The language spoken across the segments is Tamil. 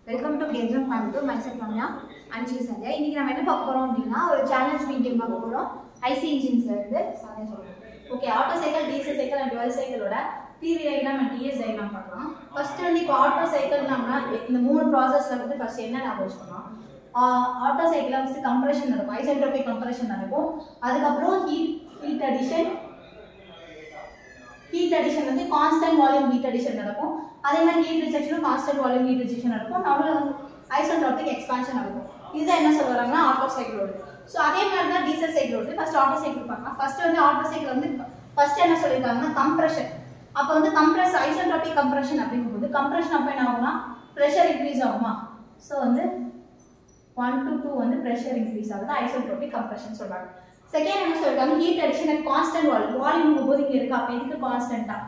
வெல்கம் டு கேஜம் Coimbatore myself Ramya and she Sandhya இன்னைக்கு நம்ம என்ன பார்க்க போறோம் அப்படின்னா ஒரு சேலஞ்ச் மீட்டிங் பார்க்க போறோம் ஐசி இன்ஜின்ஸ்ல இருந்து சந்தியா சொல்றோம் okay auto cycle diesel cycle and dual சைக்கிளோட TV diagram and TS diagram பார்க்கலாம் ஃபர்ஸ்ட் வந்து இப்போ ஆட்டோ சைக்கிள்னாங்கன்னா இந்த மூணு ப்ராசஸ்ல வந்து ஃபர்ஸ்ட் என்ன ஞாபகம் வச்சுக்கணும் ஆட்டோ சைக்கிளில் ஃபர்ஸ்ட் கம்ப்ரெஷன் நடக்கும் ஐசென்ட்ரோபிக் கம்ப்ரெஷன் நடக்கும் அதுக்கப்புறம் heat heat addition heat addition வந்து கான்ஸ்டன்ட் வால்யூம் ஹீட் அடிஷன் நடக்கும் அதே மாதிரி ஹீட் ரிஜெக்ஷனும் கான்ஸ்டன்ட் வால்யூம் ஹீட் ரிஜெக்ஷன் நடக்கும் நடுவில் வந்து ஐசோட்ரோபிக் எக்ஸ்பான்ஷன் நடக்கும் இதுதான் என்ன சொல்றாங்கன்னா ஆட்டோ சைக்கிளோடு ஸோ அதே மாதிரி தான் டீசல் சைக்கிளோடு ஃபர்ஸ்ட் ஆட்டோ சைக்கிள் பார்க்கலாம் ஃபர்ஸ்ட் வந்து ஆட்டோ சைக்கிள் வந்து ஃபர்ஸ்ட் என்ன சொல்லியிருக்காங்கன்னா கம்ப்ரெஷன் அப்போ வந்து கம்ப்ரஸ் ஐசோட்ரோபிக் கம்ப்ரெஷன் அப்படிங்கும்போது கம்ப்ரெஷன் அப்போ என்ன ஆகும்னா ப்ரெஷர் இன்க்ரீஸ் ஆகுமா ஸோ வந்து ஒன் டு டூ வந்து ப்ரெஷர் இன்க்ரீஸ் ஆகுது ஐசோட்ரோபிக் கம்ப்ரெஷன் சொல்றாங்க செகண்ட் என்ன சொல்றாங்க heat addition at constant volume volume போது இங்க இருக்கு அப்ப இதுக்கு கான்ஸ்டன்டா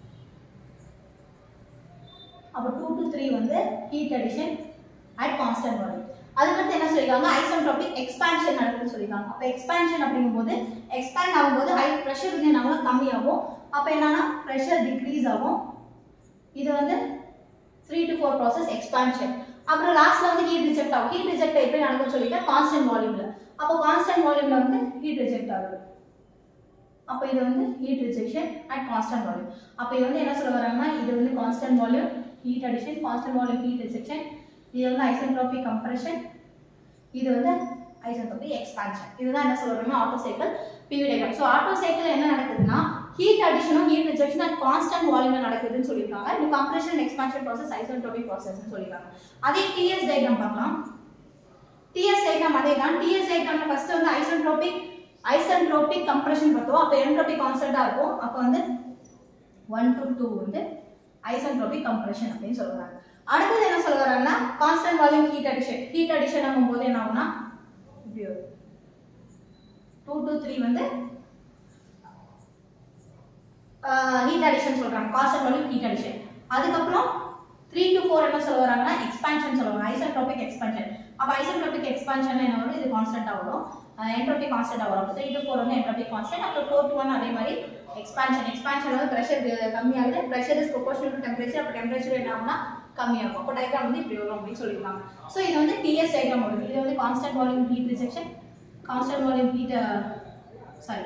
அப்ப டூ டு த்ரீ வந்து heat addition at constant volume அதுக்கடுத்து என்ன சொல்லிருக்காங்க ஐசோட்ரோபிக் எக்ஸ்பான்ஷன் நடக்குதுன்னு சொல்லிருக்காங்க அப்ப எக்ஸ்பான்ஷன் அப்படிங்கும்போது எக்ஸ்பேண்ட் ஆகும்போது ஹை ப்ரெஷர் வந்து நம்மள கம்மியாகும் அப்ப என்னன்னா ப்ரெஷர் டிக்ரீஸ் ஆகும் இது வந்து three to four process expansion அப்புறம் லாஸ்ட்ல வந்து ஹீட் ரிஜெக்ட் ஆகும் ஹீட் ரிஜெக்ட் எப்படி நடக்கும்னு சொல்லிட்டு கான்ஸ்டன்ட் வால்யூம்ல அப்போ கான்ஸ்டன்ட் வால்யூம்ல வந்து ஹீட் ரிஜெக்ட் ஆகுது அப்போ இது வந்து heat rejection at constant volume அப்போ இது வந்து என்ன சொல்ல வராங்கன்னா இது வந்து constant volume heat addition constant volume heat rejection இது வந்து ஐசென்ட்ரோபிக் கம்ப்ரெஷன் இது வந்து ஐசென்ட்ரோபிக் எக்ஸ்பான்ஷன் இதுதான் என்ன சொல்றோம்னா auto cycle PV diagram so auto cycle என்ன நடக்குதுன்னா ஹீட் அடிஷனும் ஹீட் ரிஜெக்ஷன் அட் கான்ஸ்டன்ட் வால்யூம்ல நடக்குதுன்னு சொல்லியிருக்காங்க இந்த கம்ப்ரெஷன் எக்ஸ்பான்ஷன் ப்ராசஸ் ஐசென்ட்ரோபிக் ப்ராசஸ்னு சொல்லியிருக்காங்க அதே டிஎஸ் டயக்ராம் பார்க்கலாம் டிஎஸ் டயக்ராம் அதே தான் டிஎஸ் டயக்ராம்ல ஃபர்ஸ்ட் வந்து ஐசென்ட்ரோபிக் ஐசென்ட்ரோபிக் கம்ப்ரெஷன் பார்த்தோம் அப்போ என்ட்ரோபிக் கான்ஸ்டன்டா இருக்கும் அப்போ வந்து ஒன் டு டூ வந்து ஐசென்ட்ரோபிக் கம்ப்ரெஷன் அப்படின்னு சொல்றாங்க அடுத்தது என்ன சொல்ல வராங்கன்னா constant volume heat addition heat addition ஆகும்போது என்ன ஆகும்னா இப்படி வரும் டூ டு த்ரீ வந்து ஹீட் அடிஷன் சொல்றாங்க கான்ஸ்டன்ட் வால்யூம் ஹீட் அடிஷன் அதுக்கப்புறம் த்ரீ டு ஃபோர் என்ன சொல்ல வராங்கன்னா எக்ஸ்பான்ஷன் சொல்லுவாங்க ஐசோட்ரோபிக் எக்ஸ்பான்ஷன் அப்போ ஐசோட்ரோபிக் எக்ஸ்பான்ஷன் என்ன வரும் இது கான்ஸ்டன்டா வரும் என்ட்ரோபிக் கான்ஸ்டன்டா வரும் த்ரீ டு ஃபோர் வந்து என்ட்ரோபிக் கான்ஸ்டன்ட் அப்புறம் ஃபோர் டு ஒன் அதே மாதிரி எக்ஸ்பான்ஷன் எக்ஸ்பான்ஷன் வந்து ப்ரெஷர் கம்மியாகுது pressure is proportional to temperature அப்போ டெம்பரேச்சர் என்ன ஆகும்னா கம்மியாகும் அப்போ டயக்ராம் வந்து இப்படி வரும் அப்படின்னு சொல்லியிருக்காங்க ஸோ இது வந்து டிஎஸ் டயக்ராம் வருது இது வந்து constant volume heat rejection constant volume heat sorry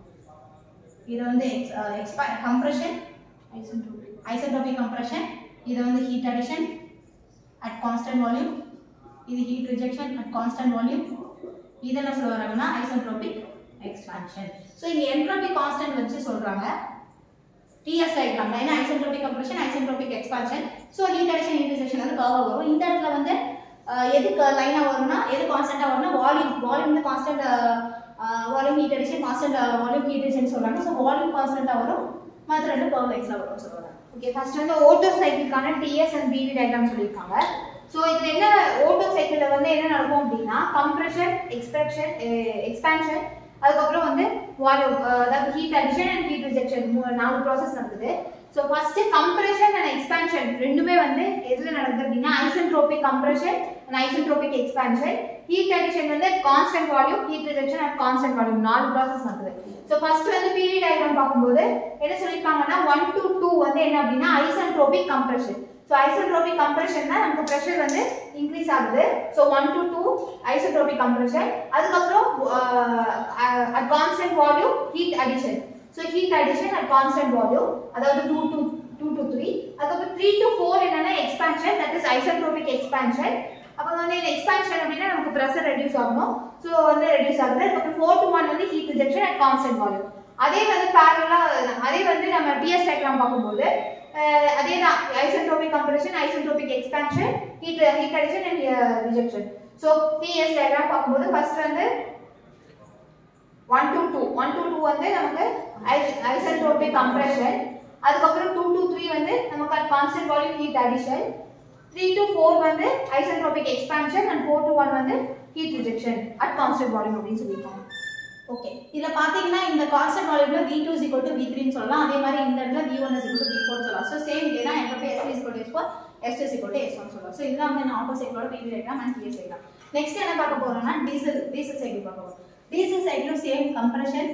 இது வந்து எக்ஸ்பா கம்ப்ரெஷன் ஐசோட்ரோபிக் கம்ப்ரெஷன் இது வந்து heat addition at constant volume இது heat rejection at constant volume இது என்ன சொல்ல வராங்கன்னா ஐசோட்ரோபிக் எக்ஸ்பான்ஷன் ஸோ இங்க என்ட்ரோபிக் கான்ஸ்டன்ட் வச்சு சொல்றாங்க டிஎஸ் டயக்ராம் ஏன்னா isotropic compression isotropic expansion so heat addition heat rejection வந்து கர்வா வரும் இந்த இடத்துல வந்து அஹ், எதுக்கு லைனா வரும்னா எது கான்ஸ்டன்டா வரும்னா வால்யூம் வால்யூம் வந்து constant volume heat addition constant volume heat addition சொல்றாங்க ஸோ வால்யூம் கான்ஸ்டன்டா வரும் மற்ற ரெண்டு கர்வ் லைன்ஸ்ல வரும்னு சொல்றாங்க ஓகே ஃபர்ஸ்ட் வந்து ஓட்டோ சைக்கிள்கான டிஎஸ் அண்ட் பிவி டயக்ராம் சொல்லியிருக்காங்க ஸோ இதுல என்ன ஓட்டோ சைக்கிள்ல வந்து என்ன நடக்கும் அப்படின்னா கம்ப்ரெஷன் எக்ஸ்பெக்ஷன் எக்ஸ்பான்ஷன் அதுக்கப்புறம் வந்து வால்யூம் அதாவது heat addition and heat rejection நாலு ப்ராசஸ் நடக்குது so first compression and expansion ரெண்டுமே வந்து எதுல நடக்குது அப்படின்னா isentropic compression and isentropic expansion heat addition வந்து constant volume heat rejection and constant volume நாலு ப்ராசஸ் நடக்குது ஸோ ஃபர்ஸ்ட் வந்து பிவி டயக்ராம் பார்க்கும்போது என்ன சொல்லியிருக்காங்கன்னா ஒன் டு டூ வந்து என்ன அப்படின்னா ஐசென்ட்ரோபிக் கம்ப்ரெஷன் ஸோ ஐசோட்ரோபிக் கம்ப்ரெஷன்னா நமக்கு ப்ரெஷர் வந்து இன்க்ரீஸ் ஆகுது so one to two isotropic compression அதுக்கப்புறம் at constant volume heat addition so heat addition at constant volume அதாவது two to two to three அதுக்கப்புறம் த்ரீ டு ஃபோர் என்னன்னா expansion that is isotropic expansion அப்போ வந்து இந்த எக்ஸ்பான்ஷன் அப்படின்னா நமக்கு ப்ரெஷர் ரெடியூஸ் ஆகணும் ஸோ வந்து ரெடியூஸ் ஆகுது அதுக்கப்புறம் ஃபோர் டு ஒன் வந்து heat rejection at constant volume அதே வந்து பேரலா அதே வந்து நம்ம டிஎஸ் டயக்ராம் பார்க்கும்போது அஹ் அதே தான் isentropic compression isentropic expansion heat heat addition and rejection so TS diagram பார்க்கும்போது ஃபர்ஸ்ட் வந்து one to two one to two வந்து நமக்கு ஐசென்ட்ரோபிக் கம்ப்ரெஷன் அதுக்கப்புறம் டூ டு த்ரீ வந்து நமக்கு constant volume heat addition three to four வந்து isentropic expansion and four to one வந்து heat rejection at constant volume அப்படின்னு சொல்லியிருக்காங்க ஓகே இதுல பாத்தீங்கன்னா இந்த கான்ஸ்டன்ட் வால்யூம்ல v2 2 is equal to v3 னு சொல்லலாம் அதே மாதிரி இந்த இடத்துல v1 is equal to v4 னு சொல்லலாம் சோ சேம் இதே தான் எங்க s3 is equal to s4 s2 is equal to s1 சொல்லலாம் சோ இதுதான் வந்து ஆட்டோ சைக்கிளோட PV diagram and PS diagram next என்ன பார்க்க போறோம்னா டீசல் டீசல் சைக்கிள் பார்க்க போறோம் டீசல் சைக்கிளும் same compression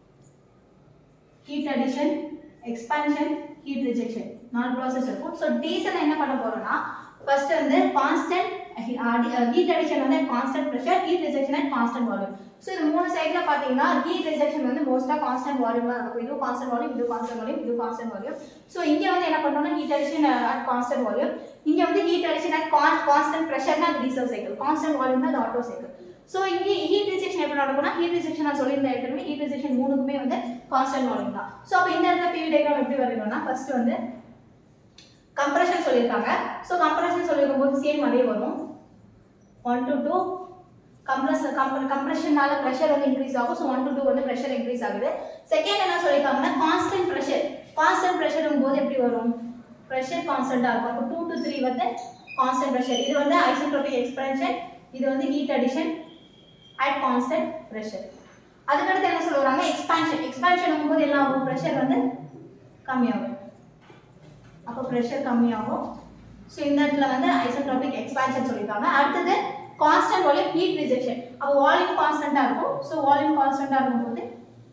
heat addition expansion heat rejection நாலு ப்ராசஸ் இருக்கும் ஸோ டீசல் என்ன பண்ண போறோம்னா ஃபர்ஸ்ட் வந்து கான்ஸ்டன்ட் ஹீட் அடிஷன் வந்து constant pressure heat rejection and constant volume so இது மூணு சைடில் பார்த்தீங்கன்னா ஹீட் ரிஜெக்ஷன் வந்து மோஸ்ட்டாக கான்ஸ்டன்ட் வால்யூமாக இருக்கும் இது கான்ஸ்டன்ட் வால்யூம் இது கான்ஸ்டன்ட் வால்யூம் இது கான்ஸ்டன்ட் வால்யூம் ஸோ இங்கே வந்து என்ன பண்ணுறோம்னா heat addition at constant volume இங்கே வந்து ஹீட் அடிஷன் அட் கான்ஸ்டன்ட் ப்ரெஷர்னா அது டீசல் சைக்கிள் கான்ஸ்டன்ட் வால்யூம்னா அது ஆட்டோ சைக்கிள் ஸோ இங்கே ஹீட் ரிஜெக்ஷன் எப்படி நடக்கும்னா ஹீட் ரிஜெக்ஷன் நான் சொல்லியிருந்தேன் ஏற்கனவே ஹீட் ரிஜெக்ஷன் மூணுக்குமே வந்து கான்ஸ்டன்ட் வால்யூம் தான் ஸோ அப்போ இந்த இடத்துல பிவி டயக்ராம் எப்படி வரையணும்னா ஃபர்ஸ்ட் வந்து கம்ப்ரஷன் சொல்லியிருக்காங்க ஸோ கம்ப்ரஷன் சொல்லியிருக்கும் போது சேம் அதே வரும் ஒன் டு டூ கம்ப்ரஸ் கம்ப்ரஷனால ப்ரெஷர் வந்து இன்க்ரீஸ் ஆகும் ஸோ ஒன் டு டூ வந்து ப்ரெஷர் இன்க்ரீஸ் ஆகுது செகண்ட் என்ன சொல்லியிருக்காங்கன்னா கான்ஸ்டன்ட் ப்ரெஷர் கான்ஸ்டன்ட் ப்ரெஷரும் போது எப்படி வரும் ப்ரெஷர் கான்ஸ்டன்ட்டாக இருக்கும் அப்போ டூ டு த்ரீ வந்து கான்ஸ்டன்ட் ப்ரெஷர் இது வந்து ஐசோட்ரோபிக் எக்ஸ்பென்ஷன் இது வந்து heat addition at constant pressure அதுக்கடுத்து என்ன சொல்லுவாங்க எக்ஸ்பான்ஷன் எக்ஸ்பான்ஷன் போது என்ன ஆகும் ப்ரெஷர் வந்து கம்மியாகும் அப்போ ப்ரெஷர் கம்மியாகும் ஸோ இந்த இடத்துல வந்து ஐசோட்ரோபிக் எக்ஸ்பான்ஷன் சொல்லியிருக்காங்க அடுத்தது கான்ஸ்டன்ட் வால்யூம் ஹீட் ரிஜெக்ஷன் அப்போ வால்யூம் கான்ஸ்டன்ட்டாக இருக்கும் ஸோ வால்யூம் கான்ஸ்டன்ட்டாக இருக்கும்போது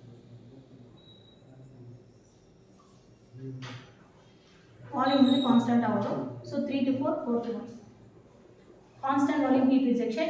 வால்யூம் வந்து கான்ஸ்டன்ட்டாக வரும் so three to four four to one constant volume heat rejection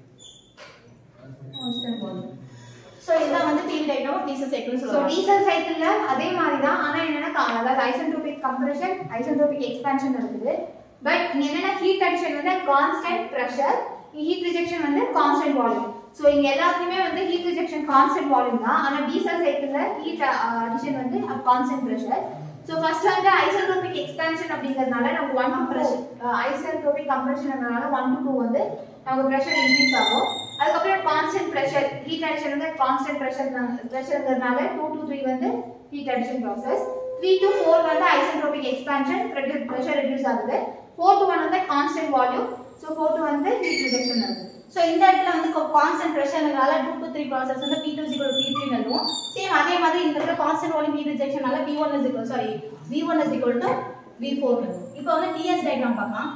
constant volume so இதுதான் வந்து பிவி டயக்ராம் டீசல் சைக்கிள்னு ஸோ சொல்லுவாங்க டீசல் சைக்கிள்ல அதே மாதிரி தான் ஆனா என்னன்னா கா- அதாவது ஐசென்ட்ரோபிக் கம்ப்ரஷன் ஐசென்ட்ரோபிக் எக்ஸ்பான்ஷன் இருக்குது பட் இங்க என்னன்னா ஹீட் அடிஷன் வந்து கான்ஸ்டன்ட் ப்ரெஷர் ஹீட் ரிஜெக்ஷன் வந்து கான்ஸ்டன்ட் வால்யூம் ஸோ இங்க எல்லாத்துலயுமே வந்து ஹீட் ரிஜெக்ஷன் கான்ஸ்டன்ட் வால்யூம் தான் ஆனா டீசல் சைக்கிள்ல ஹீட் அடிஷன் வந்து கான்ஸ்டன்ட் ப்ரெஷர் ஸோ ஃபர்ஸ்ட் வந்து ஐசென்ட்ரோபிக் எக்ஸ்பான்ஷன் அப்படிங்கிறதுனால நமக்கு ஒன் கம்ப்ரஷன் ஐசென்ட்ரோபிக் கம்ப்ரஷன்ங்கிறதுனால ஒன் டு டூ வந்து நமக்கு ப்ரெஷர் இன்க்ரீஸ் ஆகும் அதுக்கப்புறம் கான்ஸ்டன்ட் ப்ரெஷர் ஹீட் அடிஷன் வந்து கான்ஸ்டன்ட் ப்ரெஷர் ப்ரெஷர்ங்கிறதுனால டூ டு த்ரீ வந்து heat addition process three to four வந்து ஐசென்ட்ரோபிக் எக்ஸ்பான்ஷன் ப்ரெஷர் ரெடியூஸ் ஆகுது ஃபோர் டு ஒன் வந்து constant volume so four to வந்து ஹீட் ரிஜெக்ஷன் ஆகுது ஸோ இந்த இடத்துல வந்து கான்ஸ்டன்ட் ப்ரெஷர்னால டூ டு த்ரீ ப்ராசஸ் வந்து பி டூ சிக்கல் பி த்ரீ எழுதுவோம் சேம் அதே மாதிரி இந்த இடத்துல கான்ஸ்டன்ட் வால்யூம் ஹீட் ரிஜெக்ஷனால P one is equal sorry V one is equal to V four இப்போ வந்து டிஎஸ் டயக்ராம் பார்க்கலாம்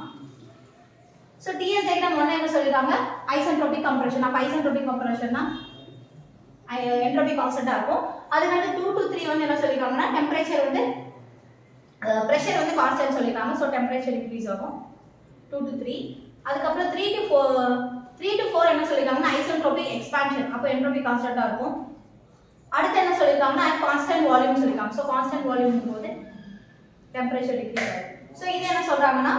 ஸோ டிஎஸ் டயக்ராம் ஒன்று என்ன சொல்லியிருக்காங்க ஐசென்ட்ரோபிக் கம்ப்ரஷன் அப்போ ஐசென்ட்ரோபிக் கம்ப்ரஷன்னா என்ட்ரோபிக் கான்ஸ்டன்ட்டாக இருக்கும் அதுக்கடுத்து டூ டு த்ரீ வந்து என்ன சொல்லியிருக்காங்கன்னா டெம்பரேச்சர் வந்து ப்ரெஷர் வந்து கான்ஸ்டன்ட் சொல்லியிருக்காங்க ஸோ டெம்பரேச்சர் இன்க்ரீஸ் ஆகும் டூ டு த்ரீ அதுக்கப்புறம் three to four three to four என்ன சொல்லியிருக்காங்கன்னா ஐசோட்ரோபிக் எக்ஸ்பான்ஷன் அப்போ என்ட்ரோபிக் கான்ஸ்டன்ட்டாக இருக்கும் அடுத்து என்ன சொல்லியிருக்காங்கன்னா கான்ஸ்டன்ட் வால்யூம் சொல்லியிருக்காங்க ஸோ கான்ஸ்டன்ட் வால்யூம் போது டெம்பரேச்சர் டிக்ரீஸ் ஆகும் ஸோ இது என்ன சொல்கிறாங்கன்னா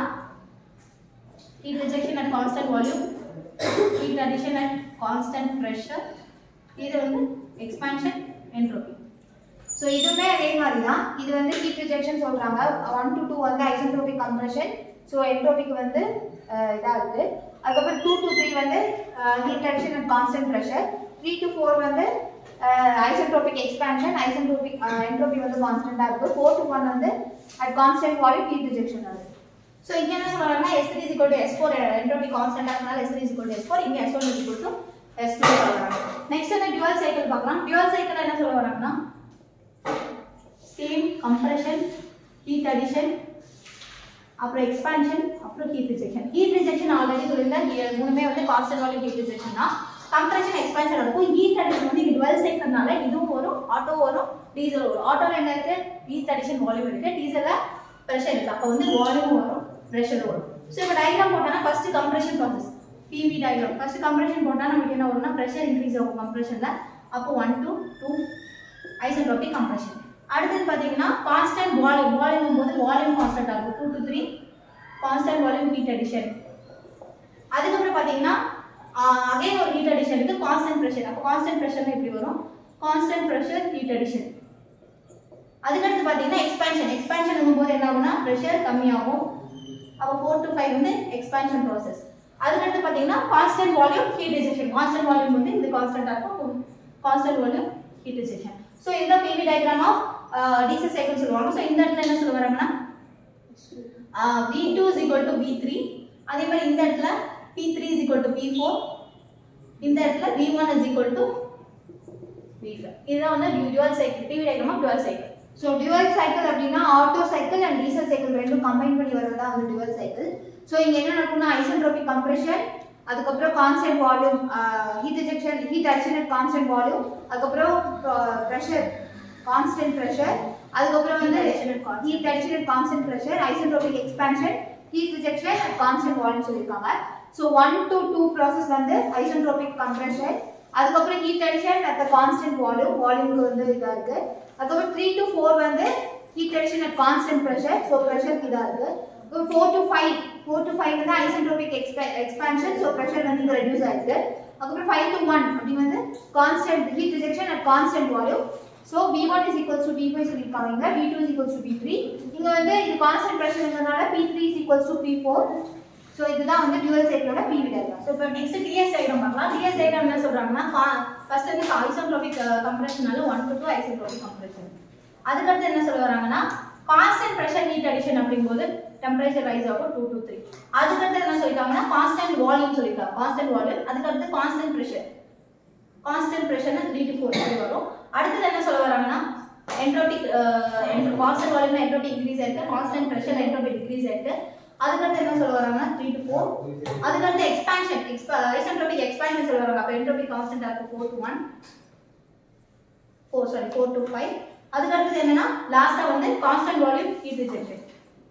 heat rejection at constant volume heat addition at constant pressure இது வந்து எக்ஸ்பான்ஷன் என்ட்ரோபி ஸோ இதுவுமே அதே மாதிரி தான் இது வந்து ஹீட் ரிஜெக்ஷன் சொல்றாங்க ஒன் டு டூ வந்து ஐசென்ட்ரோபிக் கம்ப்ரஷன் ஸோ என்ட்ரோபிக் வந்து இதாக இருக்குது அதுக்கப்புறம் டூ டு த்ரீ வந்து heat addition and constant pressure three to four வந்து ஐசென்ட்ரோபிக் எக்ஸ்பான்ஷன் ஐசென்ட்ரோபிக் என்ட்ரோபி வந்து கான்ஸ்டன்ட்டாக இருக்குது ஃபோர் டு ஒன் வந்து at constant volume heat rejection ஆகுது ஸோ இங்கே என்ன சொல்றாங்கன்னா S three is S four entropy constant ஆகிறதுனால S three is S four இங்கே S one is to S two சொல்கிறாங்க நெக்ஸ்ட் வந்து டியூவல் சைக்கிள் பார்க்கலாம் டியூவல் சைக்கிள் என்ன சொல்ல வராங்கன்னா சேம் கம்ப்ரஷன் ஹீட் அடிஷன் அப்புறம் எக்ஸ்பான்ஷன் அப்புறம் heat rejection heat rejection already சொல்லியிருந்தேன் இங்க மூணுமே வந்து கான்ஸ்டன்ட் வால்யூம் ஹீட் ரிஜெக்ஷன் தான் கம்ப்ரஷன் எக்ஸ்பான்ஷன் இருக்கும் ஹீட் அடிஷன் வந்து இங்கே டுவெல் சைக்கிள்னால இதுவும் வரும் ஆட்டோ வரும் டீசல் வரும் ஆட்டோவில் என்ன இருக்கு ஹீட் அடிஷன் வால்யூம் இருக்கு டீசலில் ப்ரெஷர் இருக்கு அப்போ வந்து வால்யூம் வரும் ப்ரெஷர் வரும் ஸோ இப்போ டயக்ராம் போட்டோம்னா first compression process PV diagram first compression போட்டால் நமக்கு என்ன வரும்னா ப்ரெஷர் இன்க்ரீஸ் ஆகும் கம்ப்ரஷனில் அப்போ one to two isotropic compression அடுத்தது பார்த்தீங்கன்னா கான்ஸ்டன்ட் வால்யூம் வால்யூம் போது வால்யூம் கான்ஸ்டன்ட் ஆகும் two to three constant volume heat addition அதுக்கப்புறம் பார்த்தீங்கன்னா அகைன் ஒரு ஹீட் அடிஷன் இருக்கு கான்ஸ்டன்ட் ப்ரெஷர் அப்போ கான்ஸ்டன்ட் ப்ரெஷர்னா எப்படி வரும் கான்ஸ்டன்ட் ப்ரெஷர் ஹீட் அடிஷன் அதுக்கடுத்து பார்த்தீங்கன்னா எக்ஸ்பான்ஷன் எக்ஸ்பான்ஷன் போது என்ன ஆகும்னா ப்ரெஷர் கம்மியாகும் அப்போ ஃபோர் டு ஃபைவ் வந்து எக்ஸ்பான்ஷன் ப்ராசஸ் அதுக்கடுத்து பார்த்தீங்கன்னா constant volume heat rejection constant volume வந்து இது கான்ஸ்டன்டாக இருக்கும் constant volume heat rejection so இதுதான் PV diagram of DC cycle சொல்லுவாங்க ஸோ இந்த இடத்துல என்ன சொல்ல வராங்கன்னா V two is equal to V three அதே மாதிரி இந்த இடத்துல P three is equal to P four இந்த இடத்துல V one is equal to V five இதுதான் வந்து dual cycle PV diagram of dual cycle so dual cycle அப்படின்னா Otto cycle and diesel cycle ரெண்டும் கம்பைன் பண்ணி வரது தான் வந்து டியூவல் சைக்கிள் ஸோ இங்க என்ன நடக்கும்னா ஐசென்ட்ரோபிக் கம்ப்ரெஷன் அதுக்கப்புறம் constant volume heat rejection heat addition at constant volume அதுக்கப்புறம் ப்ரெஷர் கான்ஸ்டன்ட் ப்ரெஷர் அதுக்கப்புறம் வந்து Heat addition at constant. Heat addition at constant pressure isentropic expansion heat rejection at constant volume சொல்லியிருக்காங்க so one to two process வந்து ஐசோட்ரோபிக் கம்ப்ரஷன் அதுக்கப்புறம் heat addition at constant volume வால்யூம்க்கு வந்து இதாக இருக்கு அதுக்கப்புறம் த்ரீ டு ஃபோர் வந்து heat addition at constant pressure so ப்ரெஷருக்கு இதாக இருக்கு இப்போ four to five four to five வந்து ஐசோட்ரோபிக் எக்ஸ்பே எக்ஸ்பான்ஷன் ஸோ ப்ரெஷர் வந்து இங்கே ரெடியூஸ் ஆயிருக்கு அதுக்கப்புறம் ஃபைவ் டு ஒன் அப்படி வந்து constant heat rejection at constant volume so V one is equals to V five சொல்லியிருக்காங்க இங்க V two is equals to V three இங்கே வந்து இது கான்ஸ்டன்ட் ப்ரெஷர்ங்கிறதுனால P three is equals to P four so இதுதான் வந்து டியூவல் சைக்கிளோட பி விடலாம் ஸோ இப்போ நெக்ஸ்ட் டிஎஸ் டயக்ராம் பார்க்கலாம் டிஎஸ் டயக்ராம் என்ன சொல்றாங்கன்னா ஃபர்ஸ்ட் வந்து ஐசோட்ரோபிக் கம்ப்ரஷனால one to two isotropic compression அதுக்கடுத்து என்ன சொல்ல வராங்கன்னா கான்ஸ்டன்ட் ப்ரெஷர் ஹீட் அடிஷன் அப்படிங்கும்போது டெம்பரேச்சர் ரைஸ் ஆகும் டூ டு த்ரீ அதுக்கடுத்து என்ன சொல்லிட்டாங்கன்னா கான்ஸ்டன்ட் வால்யூம் சொல்லிட்டாங்க கான்ஸ்டன்ட் வால்யூம் அதுக்கடுத்து கான்ஸ்டன்ட் ப்ரெஷர் கான்ஸ்டன்ட் ப்ரெஷர்னா த்ரீ டு ஃபோர் அப்படி வரும் அடுத்தது என்ன சொல்ல வராங்கன்னா என்ட்ரோபிக் கான்ஸ்டன்ட் வால்யூம்ல என்ட்ரோபிக் இன்க்ரீஸ் ஆயிருக்கு கான்ஸ்டன்ட் ப்ரெஷர் என்ட்ரோபிக் டிக்ரீஸ் ஆயிருக்கு அதுக்கடுத்து என்ன சொல்ல வராங்கன்னா த்ரீ டு ஃபோர் அதுக்கடுத்து எக்ஸ்பான்ஷன் ஐசென்ட்ரோபிக் எக்ஸ்பான்ஷன் சொல்ல வராங்க அப்போ என்ட்ரோபிக் கான்ஸ்டன்ட் இருக்கு four to one four sorry four to five அதுக்கடுத்தது என்னன்னா லாஸ்டா வந்து கான்ஸ்டன்ட் வால்யூம் ஹீட் ரிஜெக்ஷன்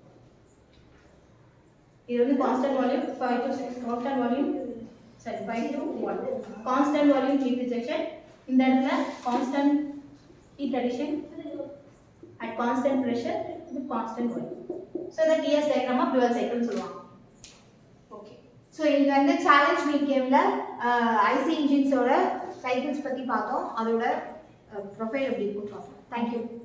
இது வந்து constant volume five to six constant volume சரி five to one constant volume heat rejection இந்த இடத்துல constant heat addition at constant pressure இது கான்ஸ்டன்ட் வால்யூம் ஸோ இதை டிஎஸ் டயக்ராமா டுவெல் சைக்கிள்னு சொல்லுவாங்க ஓகே ஸோ இது வந்து சேலஞ்ச் மீட் கேம்ல ஐசி இன்ஜின்ஸோட சைக்கிள்ஸ் பத்தி பார்த்தோம் அதோட ப்ரொஃபைல் எப்படி இருக்கும் பார்த்தோம் தேங்க்யூ